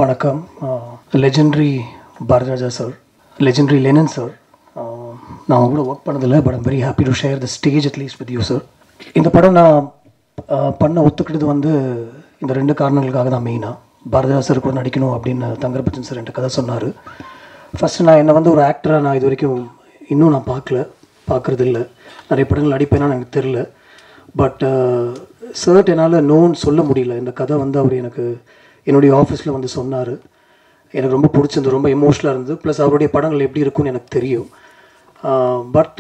வணக்கம் legendary Bharathiraja sir legendary Lenin sir நான் அவங்க கூட ஒர்க் பண்ணதில்லை but I'm very happy to share the stage at least with you sir இந்த படம் நான் ஆஹ், பண்ண ஒத்துக்கிட்டது வந்து இந்த ரெண்டு காரணங்களுக்காக தான் மெயினாக பாரதிராஜா சார் கூட நடிக்கணும் அப்படின்னு தங்கர்பச்சன் சார் என்கிட்ட கதை சொன்னார் ஃபஸ்ட்டு நான் என்னை வந்து ஒரு ஆக்டராக நான் இது வரைக்கும் இன்னும் நான் பார்க்கல பார்க்குறது இல்லை நிறைய படங்கள் நடிப்பேனான்னு எனக்கு தெரில பட் சர்ட் என்னால் நோன்னு சொல்ல முடியல இந்த கதை வந்து அவர் எனக்கு என்னுடைய ஆஃபீஸில் வந்து சொன்னார் எனக்கு ரொம்ப பிடிச்சிருந்து ரொம்ப எமோஷ்னலாக இருந்தது ப்ளஸ் அவருடைய படங்கள் எப்படி இருக்கும்னு எனக்கு தெரியும் பட்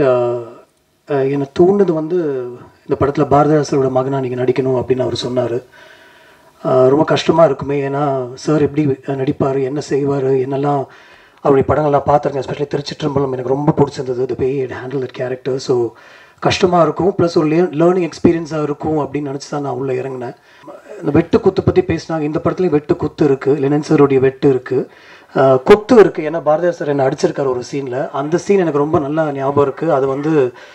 என்னை தூண்டுது வந்து இந்த படத்தில் பாரதிதாசரோட மகனாக நீங்கள் நடிக்கணும் அப்படின்னு அவர் சொன்னார் ரொம்ப கஷ்டமாக இருக்குமே ஏன்னா சார் எப்படி நடிப்பார் என்ன செய்வார் என்னெல்லாம் அவருடைய படங்கள்லாம் பார்த்துருக்கேன் எஸ்பெஷலி திருச்சிற்றம்பலம் எனக்கு ரொம்ப பிடிச்சிருந்தது the way it handle that character so கஷ்டமாக இருக்கும் ப்ளஸ் ஒரு லேர்னிங் எக்ஸ்பீரியன்ஸாக இருக்கும் அப்படின்னு நினச்சி தான் நான் உள்ளே இறங்கினேன் இந்த வெட்டு குத்து பற்றி பேசினாங்க இந்த படத்துலேயும் வெட்டு குத்து இருக்குது லெனன் சாருடைய வெட்டு இருக்குது கொத்து இருக்குது ஏன்னா பாரதியார் சார் என்னை அடிச்சிருக்காரு ஒரு சீனில் அந்த சீன் எனக்கு ரொம்ப நல்லா ஞாபகம் இருக்குது அது வந்து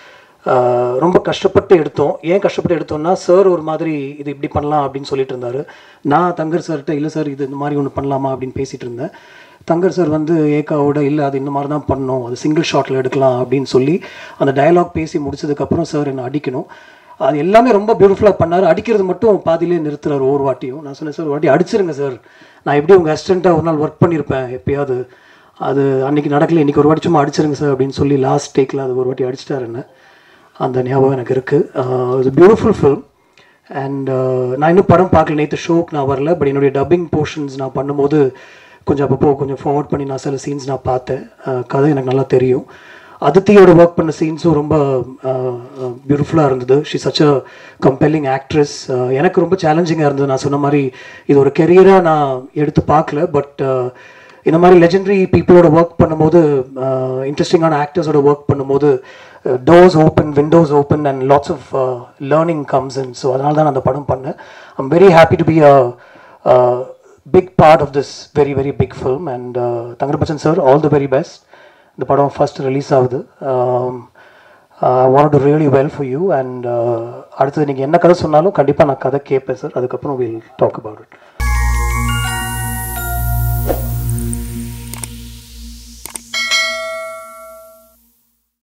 ஆஹ் ரொம்ப கஷ்டப்பட்டு எடுத்தோம் ஏன் கஷ்டப்பட்டு எடுத்தோம்னா சார் ஒரு மாதிரி இது இப்படி பண்ணலாம் அப்படின்னு சொல்லிட்டு இருந்தார் நான் தங்கர் சார்கிட்ட இல்லை சார் இது இந்த மாதிரி ஒன்று பண்ணலாமா அப்படின்னு பேசிகிட்டு இருந்தேன் தங்கர் சார் வந்து ஏகாவோட இல்லை அது இந்த மாதிரி தான் பண்ணணும் அது சிங்கிள் ஷாட்டில் எடுக்கலாம் அப்படின்னு சொல்லி அந்த டயலாக் பேசி முடிச்சதுக்கப்புறம் சார் என்னை அடிக்கணும் அது எல்லாமே ரொம்ப பியூட்டிஃபுல்லாக பண்ணார் அடிக்கிறது மட்டும் பாதியிலே நிறுத்துறாரு ஒவ்வொரு வாட்டியும் நான் சொன்னேன் சார் ஒரு வாட்டி அடிச்சிருங்க சார் நான் எப்படி உங்கள் அசிஸ்டண்ட்டாக ஒரு நாள் ஒர்க் பண்ணியிருப்பேன் எப்பயாவது அது அன்னைக்கு நடக்கல இன்னைக்கு ஒரு வாட்டி சும்மா அடிச்சிருங்க சார் அப்படின்னு சொல்லி லாஸ்ட் டேக்கில் அது ஒரு வாட்டி அடிச்சிட்டாரு என்ன அந்த ஞாபகம் எனக்கு இருக்குது இது பியூட்டிஃபுல் ஃபில்ம் அண்ட் நான் இன்னும் படம் பார்க்கல நேற்று ஷோக்கு நான் வரல பட் என்னுடைய டப்பிங் போர்ஷன்ஸ் நான் பண்ணும்போது கொஞ்சம் அப்பப்போ கொஞ்சம் ஃபார்வர்ட் பண்ணி நான் சில சீன்ஸ் நான் பார்த்தேன் அஹ் கதை எனக்கு நல்லா தெரியும் அதித்தியோட ஒர்க் பண்ண சீன்ஸும் ரொம்ப பியூட்டிஃபுல்லாக இருந்தது she such a compelling actress எனக்கு ரொம்ப சேலஞ்சிங்காக இருந்தது நான் சொன்ன மாதிரி இது ஒரு கெரியராக நான் எடுத்து பார்க்கல பட் இந்த மாதிரி லெஜெண்டரி பீப்புளோட ஒர்க் பண்ணும்போது இன்ட்ரெஸ்டிங்கான ஆக்டர்ஸோட ஒர்க் பண்ணும்போது doors open windows open and lots of learning comes in so அதனால தான் நான் அந்த படம் பண்ணேன் I'm very happy to be a big part of this very very big film and Thangar Bachan sir all the very best இந்த படம் first release ஆகுது I want to really well for you and அடுத்தது நீங்கள் என்ன கதை சொன்னாலும் கண்டிப்பாக நான் கதை கேட்பேன் சார் அதுக்கப்புறம் வில் டாக் அபவுட் இட்